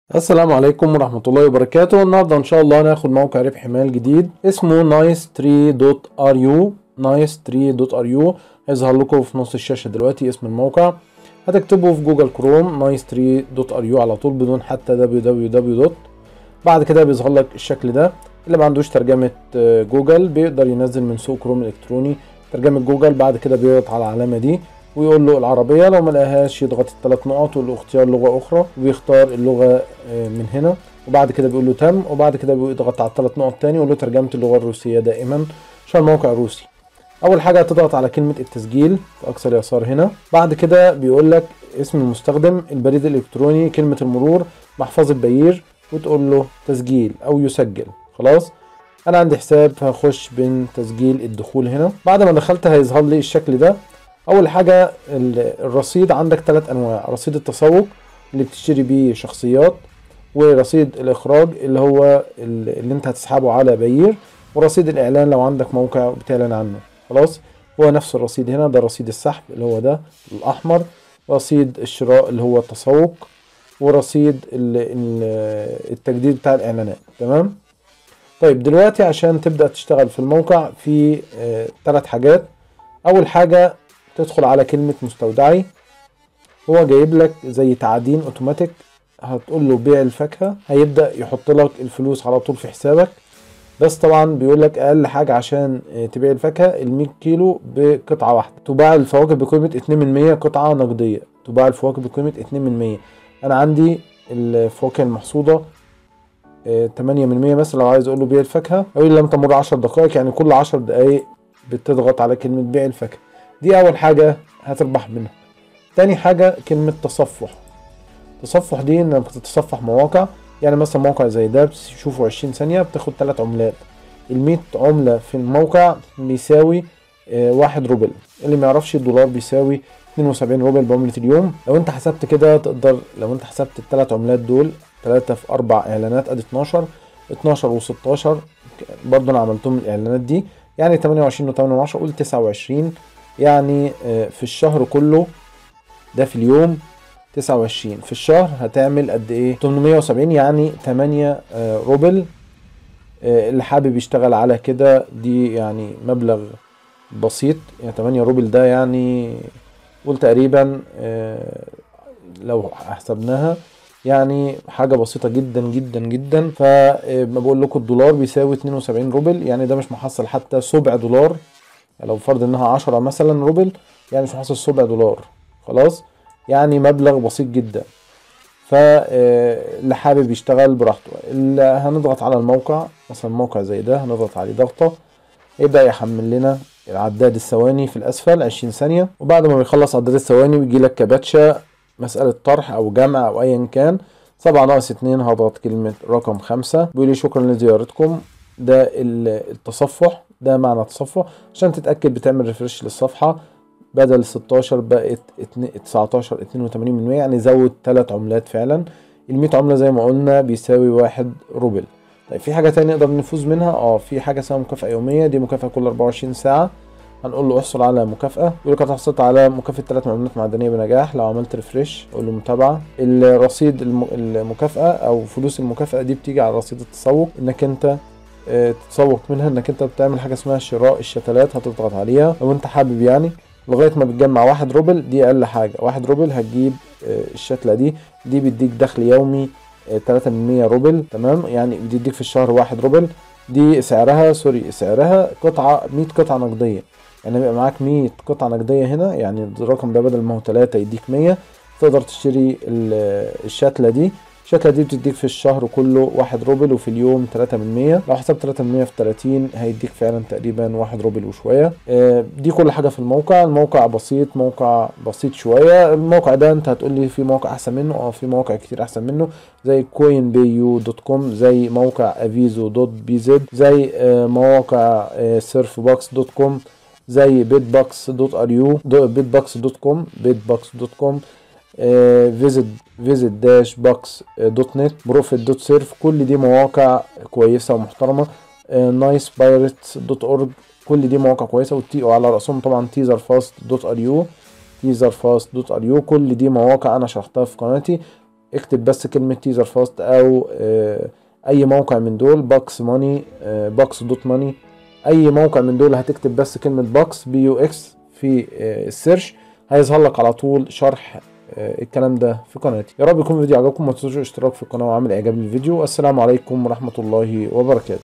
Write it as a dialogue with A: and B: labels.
A: السلام عليكم ورحمة الله وبركاته النهاردة إن شاء الله هناخد موقع ربح مال جديد اسمه nice3.ru nice3.ru هيظهر لكم في نص الشاشة دلوقتي اسم الموقع هتكتبوا في جوجل كروم nice3.ru على طول بدون حتى www بعد كده بيظهر لك الشكل ده اللي ما عندوش ترجمة آه، جوجل بيقدر ينزل من سوق كروم الإلكتروني ترجمة جوجل بعد كده بيضغط على العلامة دي ويقول له العربية لو ما لقاهاش يضغط الثلاث نقط ويقول له اختيار لغة أخرى ويختار اللغة آه، من هنا وبعد كده بيقول له تم وبعد كده بيضغط على الثلاث نقط تاني ويقول له ترجمة اللغة الروسية دائما عشان الموقع روسي أول حاجة هتضغط على كلمة التسجيل في أقصى اليسار هنا بعد كده بيقول لك اسم المستخدم البريد الإلكتروني كلمة المرور محفظة بيير وتقول له تسجيل أو يسجل خلاص انا عندي حساب فهخش بين تسجيل الدخول هنا بعد ما دخلت هيظهر لي الشكل ده اول حاجه ال- الرصيد عندك ثلاث انواع رصيد التسوق اللي بتشتري بيه شخصيات ورصيد الاخراج اللي هو ال- اللي انت هتسحبه على بيير ورصيد الاعلان لو عندك موقع بتعلن عنه خلاص هو نفس الرصيد هنا ده رصيد السحب اللي هو ده الاحمر رصيد الشراء اللي هو التسوق ورصيد ال- ال- التجديد بتاع الاعلانات تمام طيب دلوقتي عشان تبدأ تشتغل في الموقع في ثلاث حاجات أول حاجة تدخل على كلمة مستودعي هو جايب لك زي تعدين اوتوماتيك هتقول له بيع الفاكهة هيبدأ يحط لك الفلوس على طول في حسابك بس طبعا بيقول لك اقل حاجة عشان آه، تبيع الفاكهة ال 100 كيلو بقطعة واحدة تباع الفواكه بقيمة 2% قطعة نقدية تباع الفواكه بقيمة 2% انا عندي الفواكه المحصودة آه، 8% مثلا لو عايز اقول له بيع الفاكهه يقول لي لم تمر 10 دقائق يعني كل 10 دقائق بتضغط على كلمه بيع الفاكهه دي اول حاجه هتربح منها تاني حاجه كلمه تصفح تصفح دي انك بتتصفح مواقع يعني مثلا موقع زي ده بتشوفه 20 ثانيه بتاخد 3 عملات ال 100 عمله في الموقع بيساوي آه، واحد روبل اللي ما يعرفش الدولار بيساوي 72 روبل بعملة اليوم لو انت حسبت كده تقدر لو انت حسبت الثلاث عملات دول 3 في 4 اعلانات ادي 12 12 و16 برضه انا عملتهم الاعلانات دي يعني 28 و8 و10 قول 29 يعني آه، في الشهر كله ده في اليوم 29 في الشهر هتعمل قد ايه 870 يعني 8 آه، روبل آه، اللي حابب يشتغل على كده دي يعني مبلغ بسيط يعني 8 روبل ده يعني قول تقريبا آه، لو حسبناها يعني حاجة بسيطة جدا جدا جدا فما بقول لكم الدولار بيساوي 72 روبل يعني ده مش محصل حتى سبع دولار يعني لو فرض انها 10 مثلا روبل يعني مش محصل سبع دولار خلاص يعني مبلغ بسيط جدا فاللي حابب يشتغل براحته اللي هنضغط على الموقع مثلا موقع زي ده هنضغط عليه ضغطة يبدأ يحمل لنا عداد الثواني في الأسفل 20 ثانية وبعد ما بيخلص عداد الثواني بيجي لك كباتشا مسألة طرح أو جمع أو أيا كان سبعة ناقص اتنين هضغط كلمة رقم خمسة بيقول لي شكرا لزيارتكم ده ال- التصفح ده معنى التصفح عشان تتأكد بتعمل ريفرش للصفحة بدل 16 بقت اتن- 19 82% يعني زود تلات عملات فعلا ال 100 عملة زي ما قلنا بيساوي واحد روبل طيب في حاجة تانية نقدر نفوز منها اه في حاجة اسمها مكافأة يومية دي مكافأة كل 24 ساعة هنقول له احصل على مكافأة يقول لك هتحصل على مكافأة ثلاث معاملات معدنية بنجاح لو عملت ريفريش قول له متابعة الرصيد الم- المكافأة او فلوس المكافأة دي بتيجي على رصيد التسوق انك انت آه، تتسوق منها انك انت بتعمل حاجة اسمها شراء الشتلات هتضغط عليها لو انت حابب يعني لغاية ما بتجمع واحد روبل دي اقل حاجة واحد روبل هتجيب آه، الشتلة دي دي بيديك دخل يومي آه، 3% روبل تمام يعني بتديك في الشهر واحد روبل دي سعرها سوري سعرها قطعة 100 قطعة نقدية يعني بيبقى معاك 100 قطعة نقدية هنا يعني الرقم ده بدل ما هو 3 يديك 100 تقدر تشتري ال- الشتلة دي الشتلة دي بتديك في الشهر كله واحد روبل وفي اليوم 3 من 100 لو حسبت 3 من 100 في 30 هيديك فعلا تقريبا واحد روبل وشوية آه، دي كل حاجة في الموقع الموقع بسيط موقع بسيط شوية الموقع ده انت هتقول لي في موقع احسن منه اه في مواقع كتير احسن منه زي كوين بي يو دوت كوم زي موقع افيزو دوت بي زد زي آه، مواقع سيرف بوكس دوت كوم زي بيت باكس دوت ار يو بيت باكس دوت كوم بيت باكس دوت كوم فيزيت فيزيت داش باكس دوت نت بروفيت دوت سيرف كل دي مواقع كويسه ومحترمه نايس بايرتس دوت اورج كل دي مواقع كويسه والتي وعلى راسهم طبعا تيزر فاست دوت ار يو تيزر فاست دوت ار يو كل دي مواقع انا شرحتها في قناتي اكتب بس كلمة تيزر فاست او آه، اي موقع من دول باكس ماني باكس دوت ماني اي موقع من دول هتكتب بس كلمة باكس بي يو اكس في آه، السيرش هيظهر لك على طول شرح آه، الكلام ده في قناتي يا رب يكون الفيديو عجبكم ما تنسوش الاشتراك في القناة وعمل اعجاب للفيديو السلام عليكم ورحمة الله وبركاته